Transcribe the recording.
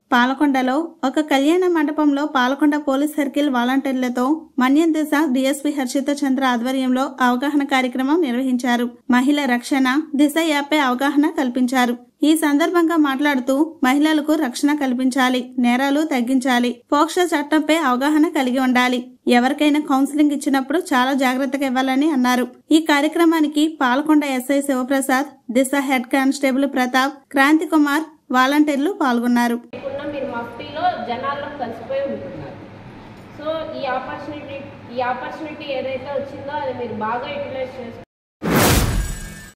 పాలకొండలో ఒక కళ్యాణ మండపంలో పాలకొండ పోలీస్ సర్కిల్ వాలంటీర్లతో మన్యం దిశ డిఎస్పీ హర్షిత చంద్ర ఆధ్వర్యంలో అవగాహన కార్యక్రమం నిర్వహించారు మహిళ రక్షణ దిశ యాప్పై అవగాహన కల్పించారు ఈ సందర్భంగా మాట్లాడుతూ మహిళలకు రక్షణ కల్పించాలి నేరాలు తగ్గించాలి పోక్సో చట్టంపై అవగాహన కలిగి ఉండాలి ఎవరికైనా కౌన్సిలింగ్ ఇచ్చినప్పుడు చాలా జాగ్రత్తగా ఇవ్వాలని అన్నారు ఈ కార్యక్రమానికి Palakonda SI Shivaprasad Disha head constable Pratap Kranthi Kumar వాలంటీర్లు పాల్గొన్నారు లేకుండా మీరు మఫ్టీలో జనాల్లో కలిసిపోయి ఉంటున్నారు సో ఈ ఆపర్చునిటీ ఈ ఆపర్చునిటీ ఏదైతే వచ్చిందో అది మీరు బాగా యూటిలైజ్ చేసుకుంటే